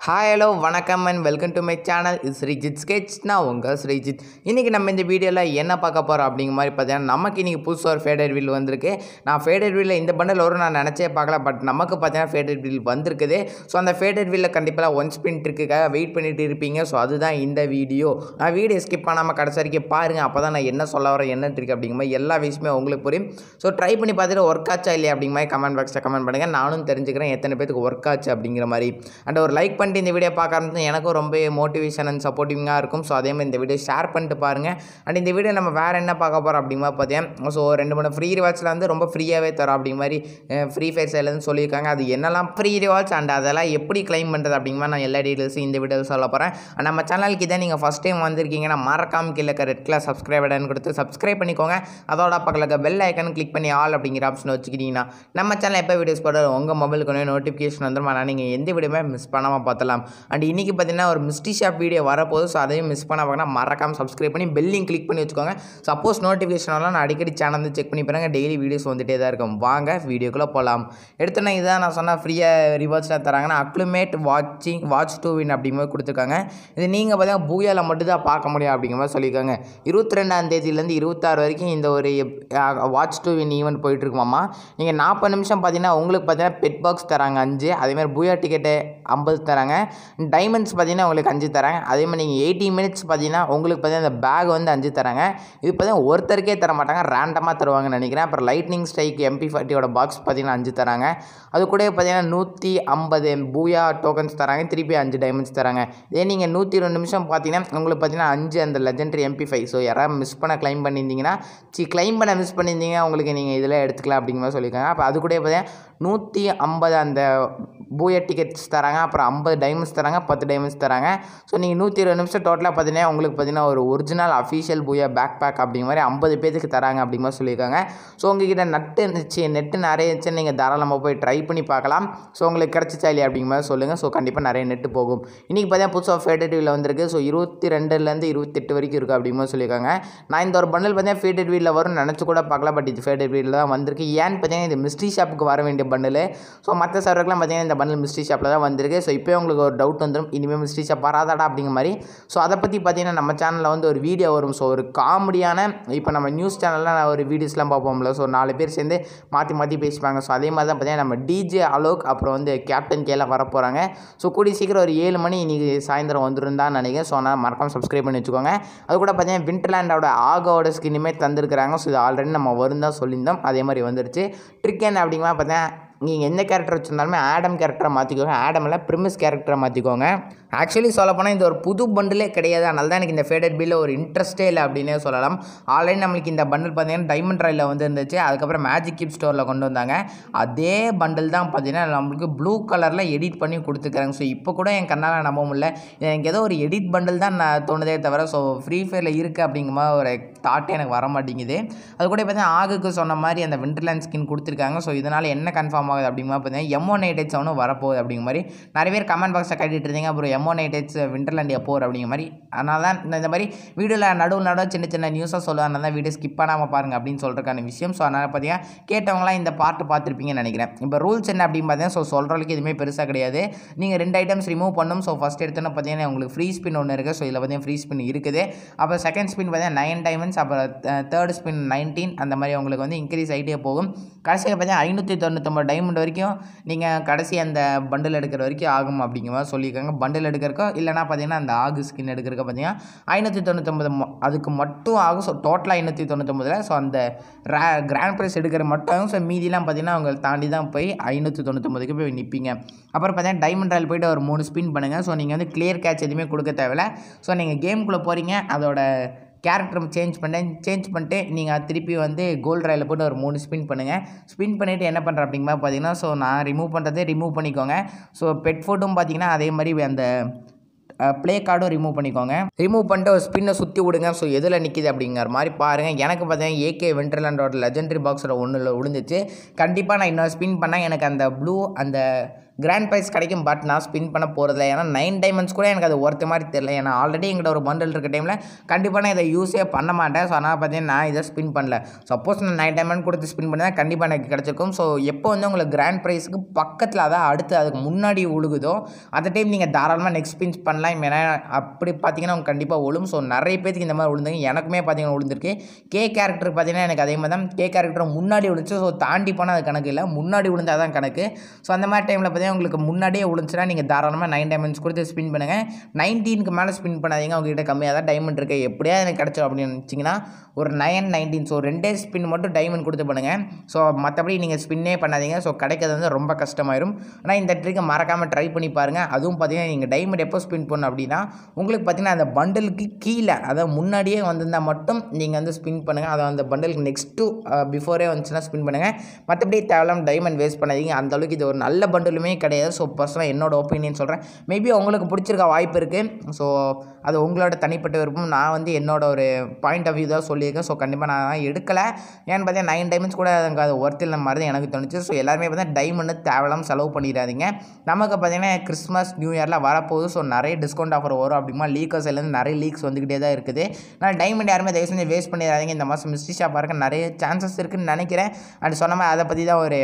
hi hello வணக்கம் and welcome to my channel இது Sreejith sketch நான் உங்கள் ஸ்ரீஜித் இன்றைக்கி நம்ம இந்த வீடியோவில் என்ன பார்க்க போகிறோம் அப்படிங்கிற மாதிரி பார்த்தீங்கன்னா நமக்கு இன்றைக்கி புதுசாக ஒரு ஃபேடட் வீல் வந்திருக்கு நான் ஃபேடட் வீலில் இந்த பண்டல் வரும் நான் நினச்சே பார்க்கல பட் நமக்கு பார்த்தீங்கன்னா ஃபேடட் வீல் வந்திருக்குது ஸோ அந்த ஃபேடட் வீலில் கண்டிப்பாக ஒன் ஸ்பின் ட்ரிக்குக்காக வெயிட் பண்ணிட்டு இருப்பீங்க ஸோ அதுதான் இந்த வீடியோ நான் வீடியோ ஸ்கிப் பண்ணாமல் கடைசி வரைக்கும் பாருங்கள் அப்போ தான் நான் என்ன சொல்ல வரேன் என்ன ட்ரிக் அப்படிங்கிற மாதிரி எல்லா விஷயமே உங்களுக்கு புரியும் ஸோ ட்ரை பண்ணி பார்த்துட்டு ஒர்க் ஆச்சா இல்லையா அப்படிங்கிற மாதிரி கமெண்ட் பாக்ஸில் கமெண்ட் பண்ணுங்கள் நானும் தெரிஞ்சுக்கிறேன் எத்தனை பேருக்கு ஒர்க் ஆச்சு அப்படிங்கிற மாதிரி அண்ட் ஒரு லைக் பண்ணிட்டு இந்த வீடியோ பார்க்க ஆரம்பிச்சு எனக்கும் ரொம்ப மோட்டிவேஷன் அண்ட் சப்போர்ட்டிங்காக இருக்கும் ஸோ அதே மாதிரி இந்த வீடியோ ஷேர் பண்ணிட்டு பாருங்கள் அண்ட் இந்த வீடியோ நம்ம வேறு என்ன பார்க்க போகிறோம் அப்படிங்கிற மாதிரி பார்த்தீங்கன்னா ஸோ ரெண்டு மூணு ஃப்ரீ ரிவார்ட்ஸில் வந்து ரொம்ப ஃப்ரீயாகவே தரோம் அப்படிங்கிற மாதிரி ஃப்ரீ ஃபயர் சைட்லேருந்து சொல்லியிருக்காங்க அது என்னெல்லாம் ஃப்ரீ ரிவார்ட்ஸ் அண்ட் அதெல்லாம் எப்படி க்ளைம் பண்ணுறது அப்படிங்கிற மாதிரி நான் எல்லா டீட்டெயில்ஸும் இந்த வீடியோவில் சொல்ல போகிறேன் அண்ட் நம்ம சேனலுக்கு இதை நீங்கள் ஃபஸ்ட் டைம் வந்திருக்கீங்கன்னா மறக்காம கீழே இருக்க ரெட் கலர் சப்ஸ்கிரைப் பட்டன் கொடுத்து சப்ஸ்கிரைப் பண்ணிக்கோங்க அதோட பக்கத்தில் இருக்க பெல் ஐக்கன் கிளிக் பண்ணி ஆல் அப்படிங்கிற ஆப்ஷன் வச்சுக்கிட்டீங்கன்னா நம்ம சேனல் எப்போ வீடியோஸ் போட உங்கள் மொபைலுக்கு ஒன்று நோட்டிஃபிகேஷன் வந்துடும் ஆனால் நீங்கள் எந்த வீடியோமே மிஸ் பண்ணாமல் பார்த்தலாம் அண்ட் இன்றைக்கி பார்த்தீங்கன்னா ஒரு மிஸ்டி ஷாப் வீடியோ வரப்போகுது ஸோ அதையும் மிஸ் பண்ண பார்க்கணும் மறக்காம சப்ஸ்கிரைப் பண்ணி பெல்லையும் கிளிக் பண்ணி வச்சுக்கோங்க சப்போஸ் நோட்டிஃபிகேஷனெல்லாம் நான் அடிக்கடி சேனல் வந்து செக் பண்ணி பாருங்க டெய்லி வீடியோஸ் வந்துட்டே தான் இருக்கும் வாங்க வீடியோக்குள்ளே போகலாம் எடுத்தோன்னே இதான் நான் சொன்ன ஃப்ரீயாக ரிவார்ட்ஸாக தராங்கன்னா அக்ளுமேட் வாட்சிங் வாட்ச் டூ வின் அப்படிங்கிற மாதிரி கொடுத்துருக்காங்க இது நீங்கள் பார்த்தீங்கன்னா பூயாவில் மட்டும் தான் பார்க்க முடியும் அப்படிங்கிற மாதிரி சொல்லியிருக்காங்க இருபத்தி ரெண்டாம் தேதியிலேருந்து இருபத்தாறு வரைக்கும் இந்த ஒரு வாட்ச் டூ வின் ஈவெண்ட் போயிட்டு இருக்குமாமா நீங்கள் நாற்பது நிமிஷம் பார்த்தீங்கன்னா உங்களுக்கு பார்த்தீங்கன்னா பெட் பாக்ஸ் தராங்க அஞ்சு அதேமாதிரி பூயா டிக்கெட்டு ஐம்பது தராங்க டைமண்ட்ஸ் பார்த்தீங்கன்னா உங்களுக்கு அஞ்சு தராங்க அதே மாதிரி நீங்கள் எயிட்டி மினிட்ஸ் பார்த்தீங்கன்னா உங்களுக்கு பார்த்தீங்கன்னா இந்த பேக் வந்து அஞ்சு தராங்க இது பார்த்தீங்கன்னா ஒருத்தருக்கே தர மாட்டாங்க ரேண்டமாக தருவாங்கன்னு நினைக்கிறேன் அப்புறம் லைட்னிங் ஸ்ட்ரைக் எம்பி ஃபார்ட்டியோட பாக்ஸ் பார்த்தீங்கன்னா அஞ்சு தராங்க அது கூட பார்த்தீங்கன்னா நூற்றி ஐம்பது பூயா டோக்கன்ஸ் தராங்க திருப்பி அஞ்சு டைமண்ட்ஸ் தராங்க இதே நீங்கள் நூற்றி ரெண்டு நிமிஷம் பார்த்தீங்கன்னா உங்களுக்கு பார்த்தீங்கன்னா அஞ்சு அந்த லெஜெண்டரி எம்பி ஃபைவ் ஸோ யாராவது மிஸ் பண்ண க்ளைம் பண்ணியிருந்தீங்கன்னா சி க்ளைம் பண்ண மிஸ் பண்ணியிருந்தீங்க உங்களுக்கு நீங்கள் இதில் எடுத்துக்கலாம் அப்படிங்கிற மாதிரி சொல்லியிருக்காங்க அப்போ அது கூட பார்த்தீங்கன்னா நூற்றி ஐம்பது அந்த பூயா டிக்கெட்ஸ் தராங்க அப்புறம் ஐம்பது டைமண்ட்ஸ் தராங்க பத்து டைமண்ட்ஸ் தராங்க ஸோ நீங்கள் நூற்றி இருபது நிமிஷம் டோட்டலாக பார்த்தீங்கன்னா உங்களுக்கு பார்த்தீங்கன்னா ஒரு original official booyah pack pack அப்படிங்கிற மாதிரி ஐம்பது பேருக்கு தராங்க அப்படிங்கிற மாதிரி சொல்லியிருக்காங்க ஸோ உங்ககிட்ட நட்டு இருந்துச்சு நெட்டு நிறைய இருந்துச்சு நீங்கள் தாராளமாக போய் ட்ரை பண்ணி பார்க்கலாம் ஸோ உங்களுக்கு கிடச்சிச்சா இல்லையா அப்படிங்கிற மாதிரி சொல்லுங்கள் ஸோ கண்டிப்பாக நிறைய நெட்டு போகும் இன்றைக்கி பார்த்தீங்கன்னா புதுசாக ஃபேடட் வீலில் வந்திருக்கு ஸோ இருபத்தி ரெண்டுலேருந்து இருபத்தெட்டு வரைக்கும் இருக்குது அப்படிங்கிற மாதிரி சொல்லியிருக்காங்க நான் இந்த ஒரு பண்டில் பார்த்தீங்கன்னா ஃபேடட் வீலில் வரும் நினச்சி கூட பார்க்கல பட் இது ஃபேடட் வீலில் தான் வந்திருக்கு ஏன்னு பார்த்தீங்கன்னா இது மிஸ்ட்ரி ஷாப்புக்கு வர வேண்டிய பண்டில் ஸோ மற்ற சர்வருக்குலாம் பார்த்தீங்கன்னா இந்த பண்டில் மிஸ்ட்ரி ஷாப்பில் தான் வந்திருக்கு ஸோ இப்போ உங்களுக்கு ஒரு டவுட் வந்துடும் இனிமேல் மிஸ்ட்ரி ஷாப் வராதாடா அப்படிங்கிற மாதிரி ஸோ அதை பற்றி பார்த்தீங்கன்னா நம்ம சேனலில் வந்து ஒரு வீடியோ வரும் ஸோ ஒரு காமெடியான இப்போ நம்ம நியூஸ் சேனலில் நான் ஒரு வீடியோஸ்லாம் பார்ப்போம்ல ஸோ நாலு பேர் சேர்ந்து மாற்றி மாற்றி பேசிப்பாங்க ஸோ அதே மாதிரி தான் பார்த்தீங்கன்னா நம்ம டிஜே அலோக் அப்புறம் வந்து கேப்டன் கேல வர போகிறாங்க ஸோ கூடிய சீக்கிரம் ஒரு ஏழு மணி இன்றைக்கி சாயந்தரம் வந்துடும் தான் நினைக்கிறேன் ஸோ அதனால் மறக்காம சப்ஸ்கிரைப் பண்ணி வச்சுக்கோங்க அது கூட பார்த்தீங்கன்னா விண்டர்லேண்டோட ஆகோட ஸ்கின்னுமே தந்திருக்கிறாங்க ஸோ இது ஆல்ரெடி நம்ம வரும் தான் சொல்லியிருந்தோம் அதே மாதிரி வந்துருச்சு ட்ரிக் என்ன அப்படிங்கிற பார்த்தீங்கன்னா நீங்கள் எந்த கேரக்டர் வச்சுருந்தாலுமே ஆடம் கேரக்டரை மாற்றிக்கோங்க ஆடமில் ப்ரிமிஸ் கேரக்டரை மாற்றிக்கோங்க ஆக்சுவலி சொல்ல போனால் இந்த ஒரு புது பண்டிலே கிடையாது அதனால தான் எனக்கு இந்த ஃபேடட் பில்லில் ஒரு இன்ட்ரெஸ்ட்டே இல்லை அப்படின்னே சொல்லலாம் ஆல்ரெடி நம்மளுக்கு இந்த பண்டில் பார்த்தீங்கன்னா டைமண்ட் ராயில் வந்து இருந்துச்சு அதுக்கப்புறம் மேஜிக் கிப் ஸ்டோரில் கொண்டு வந்தாங்க அதே பண்டில் தான் பார்த்தீங்கன்னா நம்மளுக்கு ப்ளூ கலரில் எடிட் பண்ணி கொடுத்துருக்காங்க ஸோ இப்போ கூட என் கண்ணால் நம்ப முடியல எனக்கு ஏதோ ஒரு எடிட் பண்டில் தான் நான் தோணுதே தவிர ஸோ ஃப்ரீ ஃபயரில் இருக்குது அப்படிங்கிற மாதிரி ஒரு தாட்டே எனக்கு வர மாட்டேங்குது அது கூட பார்த்தீங்கன்னா ஆகுக்கு சொன்ன மாதிரி அந்த விண்டர்லேண்ட் ஸ்கின் கொடுத்துருக்காங்க ஸோ இதனால் என்ன கன்ஃபார்ம் ஆகுது அப்படிங்கிற மாதிரி பார்த்தீங்கன்னா எம்ஓ நைட் செவனும் வரப்போகுது அப்படிங்கிற மாதிரி நிறைய பேர் கமெண்ட் பாக்ஸில் கட்டிட்டு இருந்தீங்க அப்புறம் எம்ஓ நைட் எட்ஸ் விண்டர்லேண்ட் எப்போ வரும் அப்படிங்கிற மாதிரி அதனால தான் இந்த- இந்த மாதிரி வீடியோவில் நடுவு நடுவு சின்ன சின்ன நியூஸாக சொல்லுவேன் அதனால தான் வீடியோ ஸ்கிப் பண்ணாமல் பாருங்க அப்படின்னு சொல்கிறக்கான விஷயம் ஸோ அதனால் பார்த்தீங்கன்னா கேட்டவங்களாம் இந்த பாட்டு பார்த்துருப்பீங்கன்னு நினைக்கிறேன் இப்போ ரூல்ஸ் என்ன அப்படின்னு பார்த்தீங்கன்னா ஸோ சொல்கிறதுக்கு எதுவுமே பெருசாக கிடையாது நீங்கள் ரெண்டு ஐட்டம்ஸ் ரிமூவ் பண்ணணும் ஸோ ஃபஸ்ட் எடுத்தோன்னு பார்த்தீங்கன்னா உங்களுக்கு ஃப்ரீ ஸ்பின் ஒன்று இருக்குது ஸோ இதில் பார்த்தீங்கன்னா ஃப்ரீ ஸ்பின் இருக்குது அப்புறம் செகண்ட் ஸ்பின் பார்த்தீங்கன்னா நைன் டைமண்ட்ஸ் அப்புறம் தேர்ட் ஸ்பின் நைன்டீன் அந்த மாதிரி உங்களுக்கு வந்து இன்க்ரீஸ் ஆகிட்டே போகும் கடைசியில் பார்த்தீங்கன்னா ஐநூற்றி தொண்ணூத்தொம்பது டைமண்ட் வரைக்கும் நீங்கள் கடைசி அந்த பண்டில் எடுக்கிற வரைக்கும் ஆகும் அப்படிங்கிற மாதிரி சொல்லியிருக்காங்க பண்டில் எடுக்கிறக்கோ இல்லைனா பார்த்தீங்கன்னா அந்த ஆகு ஸ்கின் எடுக்கிறக்க பார்த்தீங்கன்னா ஐநூற்றி தொண்ணூத்தொம்பது மொ- அதுக்கு மட்டும் ஆகும் ஸோ டோட்டலாக ஐநூற்றி தொண்ணூத்தொம்பதில் ஸோ அந்த ரே கிராண்ட் ப்ரைஸ் எடுக்கிற மட்டும் ஆகும் ஸோ மீதிலாம் பார்த்தீங்கன்னா அவங்க தாண்டி தான் போய் ஐநூற்றி தொண்ணூத்தொம்பதுக்கு போய் நிற்பீங்க அப்புறம் பார்த்தீங்கன்னா டைமண்ட் ராயல் போயிட்டு ஒரு மூணு ஸ்பின் பண்ணுங்கள் ஸோ நீங்கள் வந்து கிளியர் கேட்ச் எதுவுமே கொடுக்க தேவையில்ல ஸோ நீங்கள் கேம்குள்ளே போகிறீங்க அதோட கேரக்டர் சேஞ்ச் பண்ணேன் சேஞ்ச் பண்ணிட்டு நீங்கள் திருப்பி வந்து கோல்ட் ராயில் போட்டு ஒரு மூணு ஸ்பின் பண்ணுங்கள் ஸ்பின் பண்ணிவிட்டு என்ன பண்ணுறேன் அப்படிங்கிற மாதிரி பார்த்தீங்கன்னா ஸோ நான் ரிமூவ் பண்ணுறதே ரிமூவ் பண்ணிக்கோங்க ஸோ பெட் ஃபுட்டும் பார்த்தீங்கன்னா அதே மாதிரி அந்த ப்ளே கார்டும் ரிமூவ் பண்ணிக்கோங்க ரிமூவ் பண்ணிட்டு ஒரு ஸ்பின்னை சுற்றி விடுங்க ஸோ எதில் நிற்கிது அப்படிங்கிற மாதிரி பாருங்கள் எனக்கு பார்த்தீங்கன்னா ஏகே வெண்டர்லாண்டோட லெஜெண்டரி பாக்ஸில் ஒன்றில் விழுந்துச்சு கண்டிப்பாக நான் இன்னொரு ஸ்பின் பண்ணால் எனக்கு அந்த ப்ளூ அந்த கிராண்ட் ப்ரைஸ் கிடைக்கும் பட் நான் ஸ்பின் பண்ண போகிறதில்ல ஏன்னா நைன் டைமண்ட்ஸ் கூட எனக்கு அது ஒருத்த மாதிரி தெரியல ஏன்னா ஆல்ரெடி எங்கிட்ட ஒரு பண்டல் இருக்க டைமில் கண்டிப்பாக நான் இதை யூஸே பண்ண மாட்டேன் ஸோ அதனால் பார்த்தீங்கன்னா நான் இதை ஸ்பின் பண்ணல சப்போஸ் நான் நைன் டைமண்ட் கொடுத்து ஸ்பின் பண்ணால் கண்டிப்பாக எனக்கு கிடச்சிருக்கும் ஸோ எப்போ வந்து உங்களுக்கு கிராண்ட் ப்ரைஸுக்கு பக்கத்தில் அதான் அடுத்து அதுக்கு முன்னாடி உழுகுதோ அந்த டைம் நீங்கள் தாராளமாக நெக்ஸ்ட் ஸ்பின் பண்ணலாம் ஏன்னா அப்படி பார்த்தீங்கன்னா உங்களுக்கு கண்டிப்பாக விழும் ஸோ நிறைய பேத்துக்கு இந்த மாதிரி விழுந்துங்க எனக்குமே பார்த்தீங்கன்னா விழுந்திருக்கு கே கேரக்டர் பார்த்தீங்கன்னா எனக்கு அதே மாதிரி தான் கே கேரக்டர் முன்னாடி விழுந்துச்சு ஸோ தாண்டி போனால் அது கணக்கு இல்லை முன்னாடி விழுந்தால் தான் கணக்கு ஸோ அந்த மாதிரி டைமில் பார்த்தீங்கன்னா உங்களுக்கு முன்னாடியே விழுந்துச்சுன்னா நீங்கள் தாராளமாக நைன் டைமண்ட்ஸ் கொடுத்து ஸ்பின் பண்ணுங்கள் நைன்டீனுக்கு மேலே ஸ்பின் பண்ணாதீங்க உங்ககிட்ட கம்மியாக தான் டைமண்ட் இருக்குது எப்படியா எனக்கு கிடச்சோம் அப்படின்னு நினச்சிங்கன்னா ஒரு நைன் நைன்டீன் ஸோ ரெண்டே ஸ்பின் மட்டும் டைமண்ட் கொடுத்து பண்ணுங்கள் ஸோ மற்றபடி நீங்கள் ஸ்பின்னே பண்ணாதீங்க ஸோ கிடைக்கிறது வந்து ரொம்ப கஷ்டமாயிரும் ஆனால் இந்த ட்ரிக்கை மறக்காமல் ட்ரை பண்ணி பாருங்கள் அதுவும் பார்த்தீங்கன்னா நீங்கள் டைமண்ட் எப்போ ஸ்பின் பண்ணணும் அப்படின்னா உங்களுக்கு பார்த்தீங்கன்னா அந்த பண்டலுக்கு கீழே அதாவது முன்னாடியே வந்திருந்தால் மட்டும் நீங்கள் வந்து ஸ்பின் பண்ணுங்கள் அதை அந்த பண்டலுக்கு நெக்ஸ்ட்டு பிஃபோரே வந்துச்சுன்னா ஸ்பின் பண்ணுங்கள் மற்றபடி தேவையில்லாம டைமண்ட் வேஸ்ட் பண்ணாதீங்க அந்த அளவுக்கு இது ஒரு நல்ல பண்டலுமே கிடையாது ஸோ பர்சனலாக என்னோட ஒப்பீனியன் சொல்கிறேன் மேபி உங்களுக்கு பிடிச்சிருக்க வாய்ப்பு இருக்குது ஸோ அது உங்களோட தனிப்பட்ட விருப்பம் நான் வந்து என்னோட ஒரு பாயிண்ட் ஆஃப் வியூ தான் சொல்லியிருக்கேன் ஸோ கண்டிப்பாக நான் எடுக்கலை ஏன்னு பார்த்தீங்கன்னா நைன் டைமண்ட்ஸ் கூட எனக்கு அது ஒர்த் இல்லை மாதிரி தான் எனக்கு தோணுச்சு ஸோ எல்லாருமே பார்த்தீங்கன்னா டைமண்ட் தேவையில்லாம செலவு பண்ணிடாதீங்க நமக்கு பார்த்தீங்கன்னா கிறிஸ்மஸ் நியூ இயரில் வரப்போகுது ஸோ நிறைய டிஸ்கவுண்ட் ஆஃபர் வரும் அப்படிமா லீக்கர்ஸ்லேருந்து நிறைய லீக்ஸ் வந்துக்கிட்டே தான் இருக்குது நான் டைமண்ட் யாருமே தயவு செஞ்சு வேஸ்ட் பண்ணிடாதீங்க இந்த மாதம் மிஸ்டி ஷாப் இருக்க நிறைய சான்சஸ் இருக்குன்னு நினைக்கிறேன் அண்ட் சொன்ன மாதிரி அதை பற்றி தான் ஒரு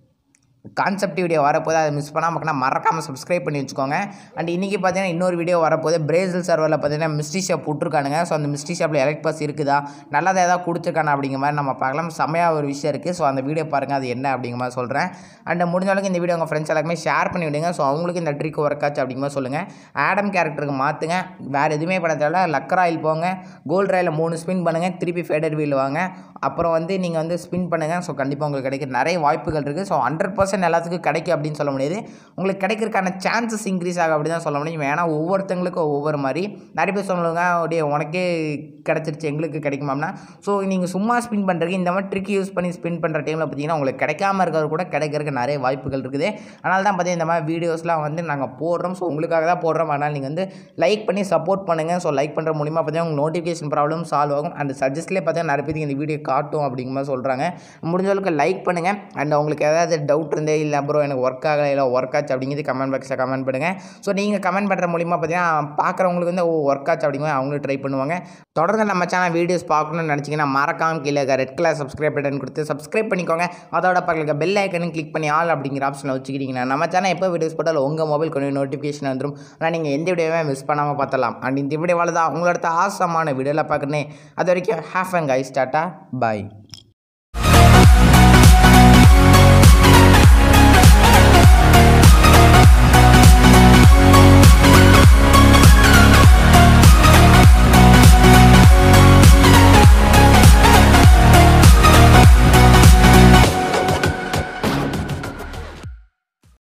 கான்செப்ட் வீடியோ வரப்போது அதை மிஸ் பண்ணாமல் பார்க்கணும் மறக்காமல் சப்ஸ்கிரைப் பண்ணி வச்சுக்கோங்க அண்ட் இன்றைக்கி பார்த்தீங்கன்னா இன்னொரு வீடியோ வரப்போது பிரேசில் சர்வரில் பார்த்தீங்கன்னா மிஸ்ட்ரி ஷாப் விட்ருக்கானுங்க ஸோ அந்த மிஸ்ட்ரி ஷாப்பில் எலக்ட் பாஸ் இருக்குதா நல்லதாக ஏதாவது கொடுத்துருக்கானா அப்படிங்கிற மாதிரி நம்ம பார்க்கலாம் செம்மையாக ஒரு விஷயம் இருக்குது ஸோ அந்த வீடியோ பாருங்கள் அது என்ன அப்படிங்கிற மாதிரி சொல்கிறேன் அண்ட் முடிஞ்ச அளவுக்கு இந்த வீடியோ உங்கள் ஃப்ரெண்ட்ஸ் எல்லாருமே ஷேர் பண்ணி விடுங்க ஸோ அவங்களுக்கு இந்த ட்ரிக் ஒர்க் ஆச்சு அப்படிங்கிற மாதிரி சொல்லுங்கள் ஆடம் கேரக்டருக்கு மாற்றுங்க வேறு எதுவுமே பண்ண தேவையில்ல லக்கர் ஆயில் போங்க கோல்ட் ராயில் மூணு ஸ்பின் பண்ணுங்கள் திருப்பி ஃபேடர் வீல் வாங்க அப்புறம் வந்து நீங்கள் வந்து ஸ்பின் பண்ணுங்கள் ஸோ கண்டிப்பாக உங்களுக்கு கிடைக்க நிறைய வாய்ப்புகள் இருக்குது ஸோ ஹண்ட்ரட் பர்சன்ட் எல்லாத்துக்கும் கிடைக்கும் அப்படின்னு சொல்ல முடியாது உங்களுக்கு கிடைக்கிறதுக்கான சான்சஸ் இன்க்ரீஸ் ஆகும் அப்படி தான் சொல்ல முடியும் ஏன்னா ஒவ்வொருத்தங்களுக்கும் ஒவ்வொரு மாதிரி நிறைய பேர் சொல்லுவாங்க அப்படியே உனக்கே கிடச்சிருச்சு எங்களுக்கு கிடைக்குமாம்னா ஸோ நீங்கள் சும்மா ஸ்பின் பண்ணுறதுக்கு இந்த மாதிரி ட்ரிக் யூஸ் பண்ணி ஸ்பின் பண்ணுற டைமில் பார்த்தீங்கன்னா உங்களுக்கு கிடைக்காம இருக்கிறது கூட கிடைக்கிறதுக்கு நிறைய வாய்ப்புகள் இருக்குது அதனால தான் பார்த்தீங்கன்னா இந்த மாதிரி வீடியோஸ்லாம் வந்து நாங்கள் போடுறோம் ஸோ உங்களுக்காக தான் போடுறோம் அதனால் நீங்கள் வந்து லைக் பண்ணி சப்போர்ட் பண்ணுங்கள் ஸோ லைக் பண்ணுற மூலிமா பார்த்தீங்கன்னா உங்கள் நோட்டிஃபிகேஷன் ப்ராப்ளம் சால்வ் ஆகும் அண்ட் சஜஸ்ட்லேயே பார்த்தீங்கன்னா நிறைய பேருக்கு இந்த வீடியோ காட்டும் அப்படிங்கிற மாதிரி சொல்கிறாங்க முடிஞ்ச அளவுக்கு லைக் பண்ணுங்கள் அண்ட் உங்களுக்கு ஏதாவது டவுட் இருந்தே இல்லை அப்புறம் எனக்கு ஒர்க் ஆகலை இல்லை ஒர்க் ஆச்சு அப்படிங்கிறது கமெண்ட் பாக்ஸில் கமெண்ட் பண்ணுங்கள் ஸோ நீங்கள் கமெண்ட் பண்ணுற மூலிமா பார்த்தீங்கன்னா பார்க்குறவங்களுக்கு வந்து ஓ ஒர்க் ஆச்சு அப்படிங்கிற அவங்களும் ட்ரை பண்ணுவாங்க தொடர்ந்து நம்ம சேனல் வீடியோஸ் பார்க்கணும்னு நினச்சிங்கன்னா மறக்காம கீழே ரெட் கலர் சப்ஸ்கிரைப் பட்டன் கொடுத்து சப்ஸ்கிரைப் பண்ணிக்கோங்க அதோட பக்கத்தில் பெல் ஐக்கனும் கிளிக் பண்ணி ஆல் அப்படிங்கிற ஆப்ஷனில் வச்சுக்கிட்டிங்கன்னா நம்ம சேனல் எப்போ வீடியோஸ் போட்டாலும் உங்கள் மொபைல் கொஞ்சம் நோட்டிஃபிகேஷன் வந்துடும் ஆனால் நீங்கள் எந்த வீடியோவே மிஸ் பண்ணாமல் பார்த்தலாம் அண்ட் இந்த வீடியோவால் தான் உங்களோட ஆசமான வீடியோவில் பார்க்குறேன் அது வரைக்கும் ஹேஃப் அண்ட் கைஸ் டாட்டா பாய்